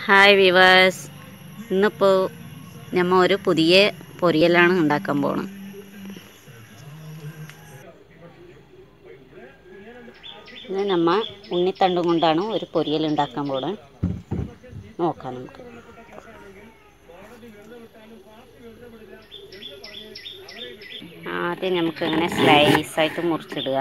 hi വിവാസ് ഇന്നിപ്പോൾ നമ്മൾ ഒരു പുതിയ പൊരിയലാണ് ഉണ്ടാക്കാൻ പോണത് ഇന്ന് നമ്മ ഉണ്ണിത്തണ്ടും കൊണ്ടാണ് ഒരു പൊരിയൽ ഉണ്ടാക്കാൻ പോണത് നോക്കാം നമുക്ക് ആദ്യം നമുക്ക് ഇങ്ങനെ സ്ലൈസായിട്ട് മുറിച്ചിടുക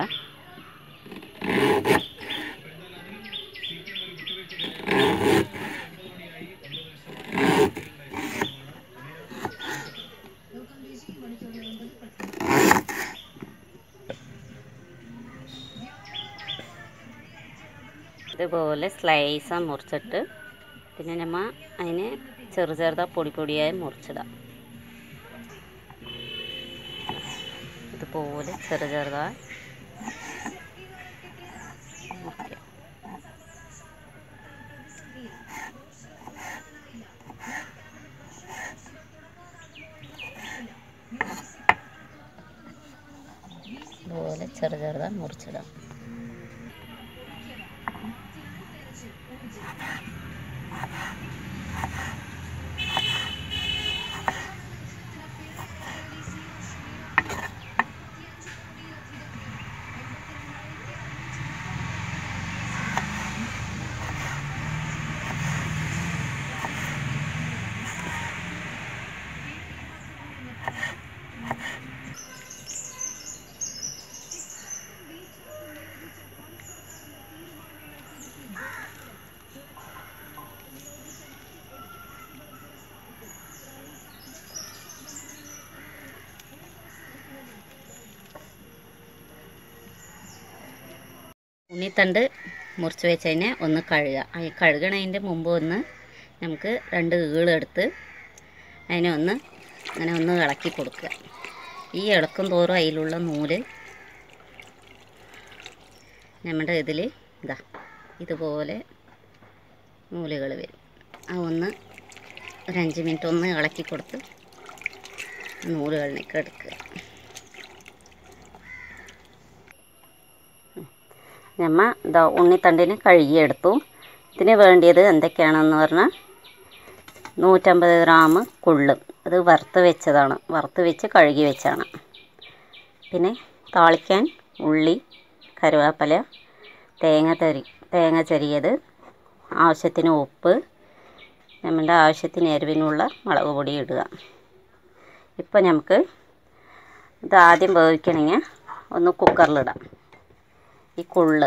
ഇതുപോലെ സ്ലൈസാ മുറിച്ചിട്ട് പിന്നെ നമ്മ അതിന് ചെറു ചെറുതാ പൊടി പൊടിയായി മുറിച്ചിടാം ഇതുപോലെ ചെറു ചെറുതാ മുറിക്കുക ഇതുപോലെ ചെറു ചെറുതാ മുറിച്ചിടാം ഉണ്ണിത്തണ്ട് മുറിച്ച് വെച്ചതിനെ ഒന്ന് കഴുകുക ആ കഴുകണതിൻ്റെ മുമ്പ് ഒന്ന് നമുക്ക് രണ്ട് ഈളെടുത്ത് അതിനെ ഒന്ന് അങ്ങനെ ഒന്ന് ഇളക്കി കൊടുക്കുക ഈ ഇളക്കും തോറും അതിലുള്ള നൂല് നമ്മുടെ ഇതിൽ ഇതാ ഇതുപോലെ നൂലുകൾ വരും ആ ഒന്ന് ഒരു അഞ്ച് മിനിറ്റ് ഒന്ന് ഇളക്കി കൊടുത്ത് നൂലുകളിലേക്ക് എടുക്കുക നമ്മ ഇതാ ഉണ്ണിത്തണ്ടിന് കഴുകിയെടുത്തു ഇതിന് വേണ്ടിയത് എന്തൊക്കെയാണെന്ന് പറഞ്ഞാൽ നൂറ്റമ്പത് ഗ്രാം കൊള്ള് അത് വറുത്ത് വെച്ചതാണ് വറുത്ത് വെച്ച് കഴുകി വെച്ചാണ് പിന്നെ താളിക്കാൻ ഉള്ളി കരുവേപ്പില തേങ്ങ തരി തേങ്ങ ചെറിയത് ആവശ്യത്തിന് ഉപ്പ് നമ്മളുടെ ആവശ്യത്തിന് എരിവിനുള്ള മുളക് പൊടി ഇടുക ഇപ്പം നമുക്ക് ഇത് ആദ്യം വേവിക്കണമെങ്കിൽ ഒന്ന് കുക്കറിലിടാം ഈ കൊള്ള്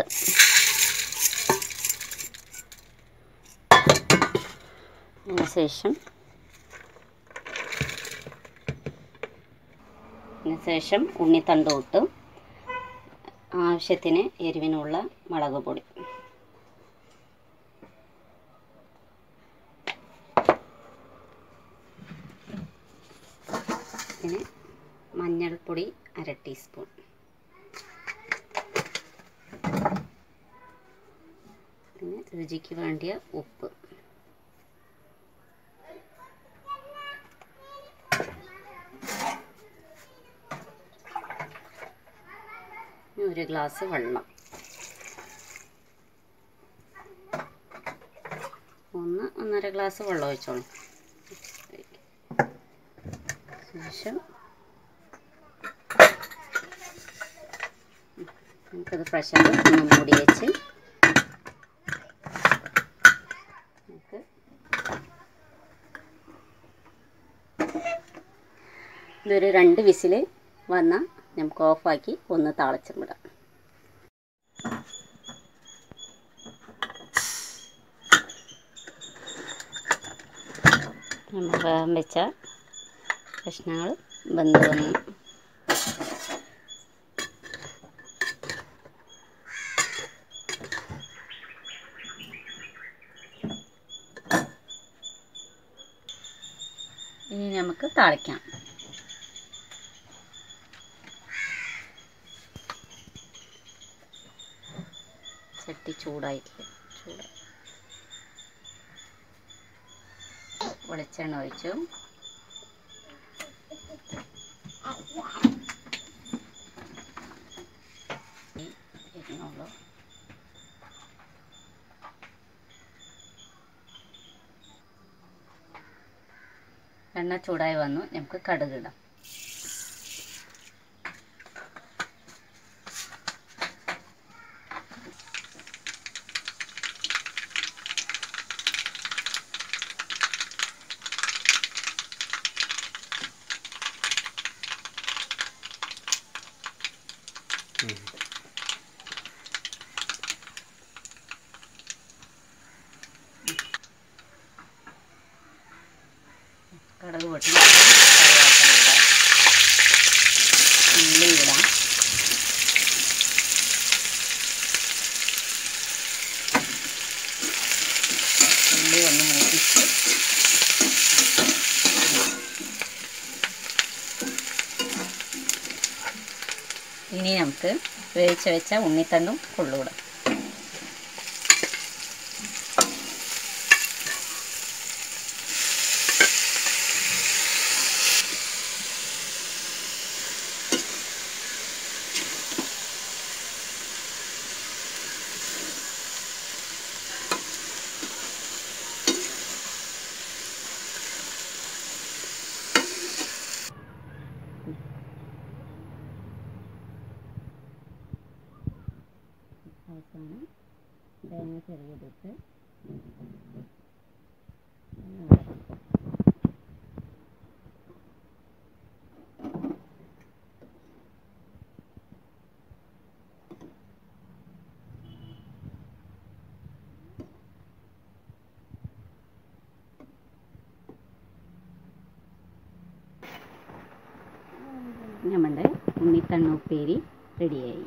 അതിന് ശേഷം അതിന് ശേഷം ഉണ്ണിത്തണ്ട് ഇട്ട് ആവശ്യത്തിന് എരിവിനുള്ള മുളക് പൊടി പിന്നെ മഞ്ഞൾപ്പൊടി അര ടീസ്പൂൺ പിന്നെ രുചിക്ക് വേണ്ടിയ ഉപ്പ് ഇനി ഒരു ഗ്ലാസ് വെള്ളം ഒന്ന് ഒന്നര ഗ്ലാസ് വെള്ളം ഒഴിച്ചോളൂ ശേഷം നമുക്കത് പ്രഷർ ഒന്ന് മൂടി വെച്ച് നമുക്ക് ഇതൊരു രണ്ട് വിസിൽ വന്നാൽ നമുക്ക് ഓഫാക്കി ഒന്ന് താളിച്ചും വിടാം നമ്മൾ വേഗം വെച്ച കഷ്ണങ്ങൾ വെന്ത് വന്നു ഇനി നമുക്ക് താളിക്കാം ചട്ടി ചൂടായിട്ടില്ല ചൂട് വെളിച്ചെണ്ണ ഒഴിച്ചു ഇരുന്നുള്ളൂ എണ്ണ ചൂടായി വന്നു നമുക്ക് കടുക് ഇടാം കടുക് പൊട്ടി കറിവേപ്പില ഇടാം ഉള്ളി ഇടാം ഉള്ളി ഒന്ന് മൂപ്പിച്ച് ഇനി നമുക്ക് വേവിച്ച് വെച്ച ഉണ്ണിത്തണ്ടും കൊള്ളൂടാം അവസാനം തേങ്ങ ചെറിയതിട്ട് നമ്മുടെ ഉണ്ണിത്തണ്ണുപ്പേരി റെഡിയായി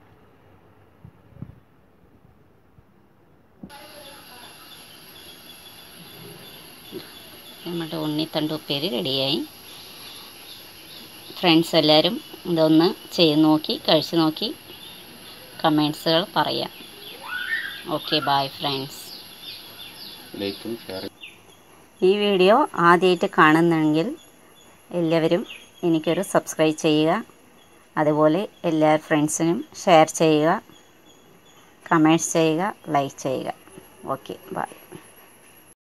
നമ്മുടെ ഉണ്ണിത്തണ്ട് ഉപ്പേരി റെഡിയായി ഫ്രണ്ട്സ് എല്ലാവരും ഇതൊന്ന് ചെയ്ത് നോക്കി കഴിച്ച് നോക്കി കമൻസുകൾ പറയാം ഓക്കെ ബായ് ഫ്രണ്ട്സ് ലൈക്കും ഷെയർ ഈ വീഡിയോ ആദ്യമായിട്ട് കാണുന്നെങ്കിൽ എല്ലാവരും എനിക്കൊരു സബ്സ്ക്രൈബ് ചെയ്യുക അതുപോലെ എല്ലാ ഫ്രണ്ട്സിനും ഷെയർ ചെയ്യുക കമൻറ്റ്സ് ചെയ്യുക ലൈക്ക് ചെയ്യുക ഓക്കെ ബൈ